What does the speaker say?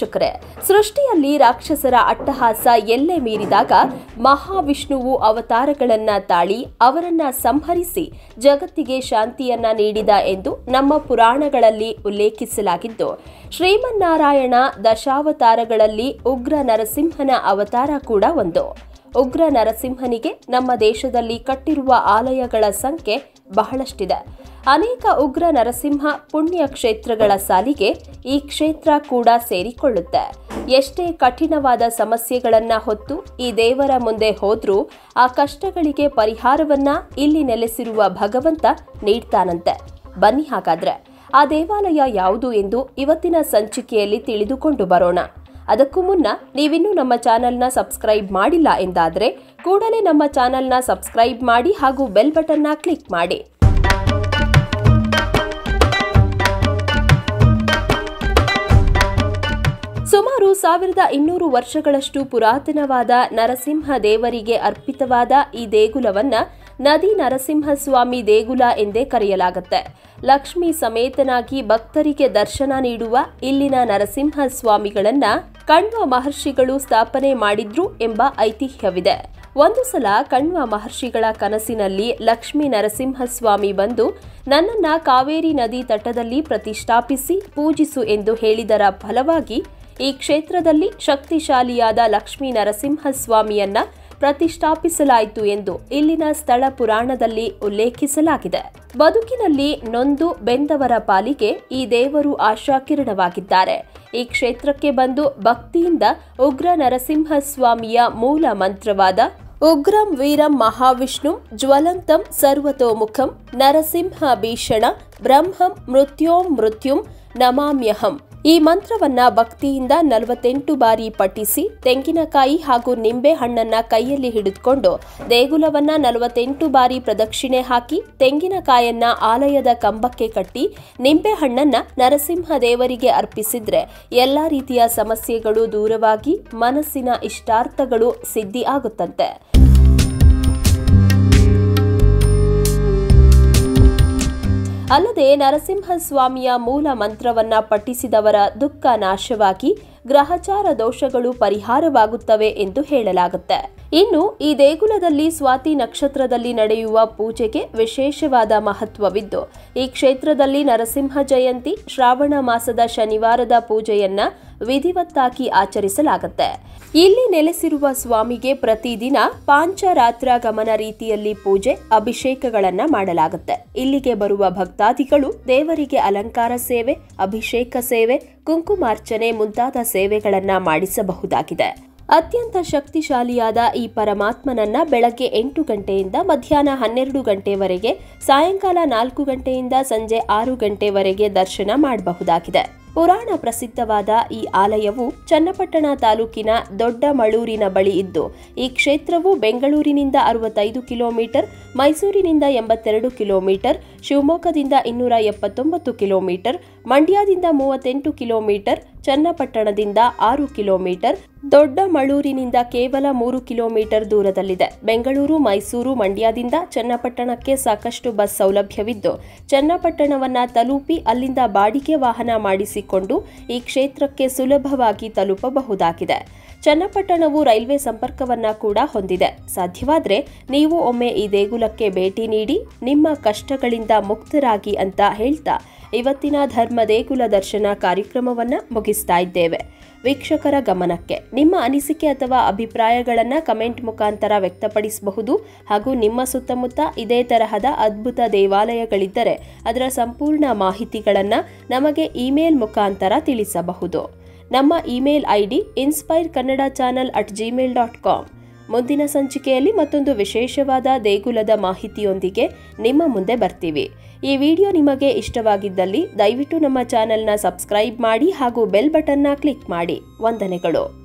ವೀಕ್ಷಕರೇ ಸೃಷ್ಟಿಯಲ್ಲಿ ರಾಕ್ಷಸರ ಅಟ್ಟಹಾಸ ಎಲ್ಲೆ ಮೀರಿದಾಗ ಮಹಾವಿಷ್ಣುವು ಅವತಾರಗಳನ್ನ ತಾಳಿ ಅವರನ್ನ ಸಂಹರಿಸಿ ಜಗತ್ತಿಗೆ ಶಾಂತಿಯನ್ನ ನೀಡಿದ ಎಂದು ನಮ್ಮ ಪುರಾಣಗಳಲ್ಲಿ ಉಲ್ಲೇಖಿಸಲಾಗಿದ್ದು ಶ್ರೀಮನ್ನಾರಾಯಣ ದಶಾವತಾರಗಳಲ್ಲಿ ಉಗ್ರ ನರಸಿಂಹನ ಅವತಾರ ಕೂಡ ಒಂದು ಉಗ್ರ ನರಸಿಂಹನಿಗೆ ನಮ್ಮ ದೇಶದಲ್ಲಿ ಕಟ್ಟಿರುವ ಆಲಯಗಳ ಸಂಖ್ಯೆ ಬಹಳಷ್ಟಿದೆ ಅನೇಕ ಉಗ್ರ ನರಸಿಂಹ ಪುಣ್ಯ ಕ್ಷೇತ್ರಗಳ ಸಾಲಿಗೆ ಈ ಕ್ಷೇತ್ರ ಕೂಡ ಸೇರಿಕೊಳ್ಳುತ್ತೆ ಎಷ್ಟೇ ಕಠಿಣವಾದ ಸಮಸ್ಯೆಗಳನ್ನ ಹೊತ್ತು ಈ ದೇವರ ಮುಂದೆ ಹೋದ್ರೂ ಆ ಕಷ್ಟಗಳಿಗೆ ಪರಿಹಾರವನ್ನ ಇಲ್ಲಿ ನೆಲೆಸಿರುವ ಭಗವಂತ ನೀಡ್ತಾನಂತೆ ಬನ್ನಿ ಹಾಗಾದ್ರೆ ಆ ದೇವಾಲಯ ಯಾವುದು ಎಂದು ಇವತ್ತಿನ ಸಂಚಿಕೆಯಲ್ಲಿ ತಿಳಿದುಕೊಂಡು ಬರೋಣ ಅದಕ್ಕೂ ಮುನ್ನ ನೀವಿನ್ನೂ ನಮ್ಮ ಚಾನೆಲ್ನ ಸಬ್ಸ್ಕ್ರೈಬ್ ಮಾಡಿಲ್ಲ ಎಂದಾದರೆ ಕೂಡಲೇ ನಮ್ಮ ಚಾನೆಲ್ನ ಸಬ್ಸ್ಕ್ರೈಬ್ ಮಾಡಿ ಹಾಗೂ ಬೆಲ್ ಬಟನ್ನ ಕ್ಲಿಕ್ ಮಾಡಿ ಸುಮಾರು ಸಾವಿರದ ಇನ್ನೂರು ವರ್ಷಗಳಷ್ಟು ಪುರಾತನವಾದ ನರಸಿಂಹ ದೇವರಿಗೆ ಅರ್ಪಿತವಾದ ಈ ದೇಗುಲವನ್ನ ನದಿ ನರಸಿಂಹಸ್ವಾಮಿ ದೇಗುಲ ಎಂದೇ ಕರೆಯಲಾಗುತ್ತೆ ಲಕ್ಷ್ಮಿ ಸಮೇತನಾಗಿ ಭಕ್ತರಿಗೆ ದರ್ಶನ ನೀಡುವ ಇಲ್ಲಿನ ನರಸಿಂಹ ಸ್ವಾಮಿಗಳನ್ನ ಕಣ್ವ ಮಹರ್ಷಿಗಳು ಸ್ಥಾಪನೆ ಮಾಡಿದ್ರು ಎಂಬ ಐತಿಹ್ಯವಿದೆ ಒಂದು ಸಲ ಕಣ್ವ ಮಹರ್ಷಿಗಳ ಕನಸಿನಲ್ಲಿ ಲಕ್ಷ್ಮೀ ನರಸಿಂಹಸ್ವಾಮಿ ಬಂದು ನನ್ನನ್ನ ಕಾವೇರಿ ನದಿ ತಟದಲ್ಲಿ ಪ್ರತಿಷ್ಠಾಪಿಸಿ ಪೂಜಿಸು ಎಂದು ಹೇಳಿದರ ಫಲವಾಗಿ ಈ ಕ್ಷೇತ್ರದಲ್ಲಿ ಶಕ್ತಿಶಾಲಿಯಾದ ಲಕ್ಷ್ಮೀ ನರಸಿಂಹಸ್ವಾಮಿಯನ್ನ ಪ್ರತಿಷ್ಠಾಪಿಸಲಾಯಿತು ಎಂದು ಇಲ್ಲಿನ ಸ್ಥಳ ಪುರಾಣದಲ್ಲಿ ಉಲ್ಲೇಖಿಸಲಾಗಿದೆ ಬದುಕಿನಲ್ಲಿ ನೊಂದು ಬೆಂದವರ ಪಾಲಿಗೆ ಈ ದೇವರು ಆಶಾಕಿರಣವಾಗಿದ್ದಾರೆ ಈ ಕ್ಷೇತ್ರಕ್ಕೆ ಬಂದು ಭಕ್ತಿಯಿಂದ ಉಗ್ರ ನರಸಿಂಹಸ್ವಾಮಿಯ ಮೂಲ ಮಂತ್ರವಾದ ಉಗ್ರಂ ವೀರಂ ಮಹಾವಿಷ್ಣು ಜ್ವಲಂತಂ ಸರ್ವತೋಮುಖಂ ನರಸಿಂಹ ಭೀಷಣ ಬ್ರಹ್ಮಂ ಮೃತ್ಯೋಂ ಮೃತ್ಯುಂ ನಮಾಮ್ಯಹಂ ಈ ಮಂತ್ರವನ್ನ ಭಕ್ತಿಯಿಂದ ನಲವತ್ತೆಂಟು ಬಾರಿ ಪಠಿಸಿ ತೆಂಗಿನಕಾಯಿ ಹಾಗೂ ನಿಂಬೆ ಹಣ್ಣನ್ನ ಕೈಯಲ್ಲಿ ಹಿಡಿದುಕೊಂಡು ದೇಗುಲವನ್ನ ನಲವತ್ತೆಂಟು ಬಾರಿ ಪ್ರದಕ್ಷಿಣೆ ಹಾಕಿ ತೆಂಗಿನಕಾಯನ್ನ ಆಲಯದ ಕಂಬಕ್ಕೆ ಕಟ್ಟಿ ನಿಂಬೆ ಹಣ್ಣನ್ನ ನರಸಿಂಹ ದೇವರಿಗೆ ಅರ್ಪಿಸಿದ್ರೆ ಎಲ್ಲಾ ರೀತಿಯ ಸಮಸ್ಯೆಗಳು ದೂರವಾಗಿ ಮನಸ್ಸಿನ ಇಷ್ಟಾರ್ಥಗಳು ಸಿದ್ಧಿ ಆಗುತ್ತಂತೆ ಅಲ್ಲದೆ ನರಸಿಂಹಸ್ವಾಮಿಯ ಮೂಲ ಮಂತ್ರವನ್ನ ಪಠಿಸಿದವರ ದುಃಖ ನಾಶವಾಗಿ ಗ್ರಹಚಾರ ದೋಷಗಳು ಪರಿಹಾರವಾಗುತ್ತವೆ ಎಂದು ಹೇಳಲಾಗುತ್ತೆ ಇನ್ನು ಈ ದೇಗುಲದಲ್ಲಿ ಸ್ವಾತಿ ನಕ್ಷತ್ರದಲ್ಲಿ ನಡೆಯುವ ಪೂಜೆಗೆ ವಿಶೇಷವಾದ ಮಹತ್ವವಿದ್ದು ಈ ಕ್ಷೇತ್ರದಲ್ಲಿ ನರಸಿಂಹ ಜಯಂತಿ ಶ್ರಾವಣ ಮಾಸದ ಶನಿವಾರದ ಪೂಜೆಯನ್ನ ವಿಧಿವತ್ತಾಗಿ ಆಚರಿಸಲಾಗುತ್ತೆ ಇಲ್ಲಿ ನೆಲೆಸಿರುವ ಸ್ವಾಮಿಗೆ ಪ್ರತಿದಿನ ಪಾಂಚರಾತ್ರ ಗಮನ ರೀತಿಯಲ್ಲಿ ಪೂಜೆ ಅಭಿಷೇಕಗಳನ್ನ ಮಾಡಲಾಗುತ್ತೆ ಇಲ್ಲಿಗೆ ಬರುವ ಭಕ್ತಾದಿಗಳು ದೇವರಿಗೆ ಅಲಂಕಾರ ಸೇವೆ ಅಭಿಷೇಕ ಸೇವೆ ಕುಂಕುಮಾರ್ಚನೆ ಮುಂತಾದ ಸೇವೆಗಳನ್ನ ಮಾಡಿಸಬಹುದಾಗಿದೆ ಅತ್ಯಂತ ಶಕ್ತಿಶಾಲಿಯಾದ ಈ ಪರಮಾತ್ಮನನ್ನ ಬೆಳಗ್ಗೆ ಎಂಟು ಗಂಟೆಯಿಂದ ಮಧ್ಯಾಹ್ನ ಹನ್ನೆರಡು ಗಂಟೆವರೆಗೆ ಸಾಯಂಕಾಲ ನಾಲ್ಕು ಗಂಟೆಯಿಂದ ಸಂಜೆ ಆರು ಗಂಟೆವರೆಗೆ ದರ್ಶನ ಮಾಡಬಹುದಾಗಿದೆ ಪುರಾಣ ಪ್ರಸಿದ್ಧವಾದ ಈ ಆಲಯವು ಚನ್ನಪಟ್ಟಣ ತಾಲೂಕಿನ ದೊಡ್ಡ ಮಳೂರಿನ ಬಳಿ ಇದ್ದು ಈ ಕ್ಷೇತ್ರವು ಬೆಂಗಳೂರಿನಿಂದ ಅರವತ್ತೈದು ಕಿಲೋಮೀಟರ್ ಮೈಸೂರಿನಿಂದ ಎಂಬತ್ತೆರಡು ಕಿಲೋಮೀಟರ್ ಶಿವಮೊಗ್ಗದಿಂದ ಇನ್ನೂರ ಎಪ್ಪತ್ತೊಂಬತ್ತು ಕಿಲೋಮೀಟರ್ ಮಂಡ್ಯದಿಂದ ಮೂವತ್ತೆಂಟು ಕಿಲೋಮೀಟರ್ ಚನ್ನಪಟ್ಟಣದಿಂದ ಆರು ಕಿಲೋಮೀಟರ್ ದೊಡ್ಡ ಮಳೂರಿನಿಂದ ಕೇವಲ ಮೂರು ಕಿಲೋಮೀಟರ್ ದೂರದಲ್ಲಿದೆ ಬೆಂಗಳೂರು ಮೈಸೂರು ಮಂಡ್ಯದಿಂದ ಚನ್ನಪಟ್ಟಣಕ್ಕೆ ಸಾಕಷ್ಟು ಬಸ್ ಸೌಲಭ್ಯವಿದ್ದು ಚನ್ನಪಟ್ಟಣವನ್ನ ತಲುಪಿ ಅಲ್ಲಿಂದ ಬಾಡಿಗೆ ವಾಹನ ಮಾಡಿಸಿಕೊಂಡು ಈ ಕ್ಷೇತ್ರಕ್ಕೆ ಸುಲಭವಾಗಿ ತಲುಪಬಹುದಾಗಿದೆ ಚನ್ನಪಟ್ಟಣವು ರೈಲ್ವೆ ಸಂಪರ್ಕವನ್ನ ಕೂಡ ಹೊಂದಿದೆ ಸಾಧ್ಯವಾದ್ರೆ ನೀವು ಒಮ್ಮೆ ಈ ದೇಗುಲಕ್ಕೆ ಭೇಟಿ ನೀಡಿ ನಿಮ್ಮ ಕಷ್ಟಗಳಿಂದ ಮುಕ್ತರಾಗಿ ಅಂತ ಹೇಳ್ತಾ ಇವತ್ತಿನ ಧರ್ಮ ದೇಗುಲ ದರ್ಶನ ಕಾರ್ಯಕ್ರಮವನ್ನ ಮುಗಿಸ್ತಾ ಇದ್ದೇವೆ ವೀಕ್ಷಕರ ಗಮನಕ್ಕೆ ನಿಮ್ಮ ಅನಿಸಿಕೆ ಅಥವಾ ಅಭಿಪ್ರಾಯಗಳನ್ನು ಕಮೆಂಟ್ ಮುಖಾಂತರ ವ್ಯಕ್ತಪಡಿಸಬಹುದು ಹಾಗೂ ನಿಮ್ಮ ಸುತ್ತಮುತ್ತ ಇದೇ ತರಹದ ಅದ್ಭುತ ದೇವಾಲಯಗಳಿದ್ದರೆ ಅದರ ಸಂಪೂರ್ಣ ಮಾಹಿತಿಗಳನ್ನು ನಮಗೆ ಇಮೇಲ್ ಮುಖಾಂತರ ತಿಳಿಸಬಹುದು ನಮ್ಮ email I D inspire Kannada channel at Gmail dot com ಮುಂದಿನ ಸಂಚಿಕೆಯಲ್ಲಿ ಮತ್ತೊಂದು ವಿಶೇಷವಾದ ದೇಗುಲದ ಮಾಹಿತಿಯೊಂದಿಗೆ ನಿಮ್ಮ ಮುಂದೆ ಬರ್ತೀವಿ ಈ ವಿಡಿಯೋ ನಿಮಗೆ ಇಷ್ಟವಾಗಿದ್ದಲ್ಲಿ ದಯವಿಟ್ಟು ನಮ್ಮ ಚಾನೆಲ್ನ ಸಬ್ಸ್ಕ್ರೈಬ್ ಮಾಡಿ ಹಾಗೂ ಬೆಲ್ ಬಟನ್ನ ಕ್ಲಿಕ್ ಮಾಡಿ ವಂದನೆಗಳು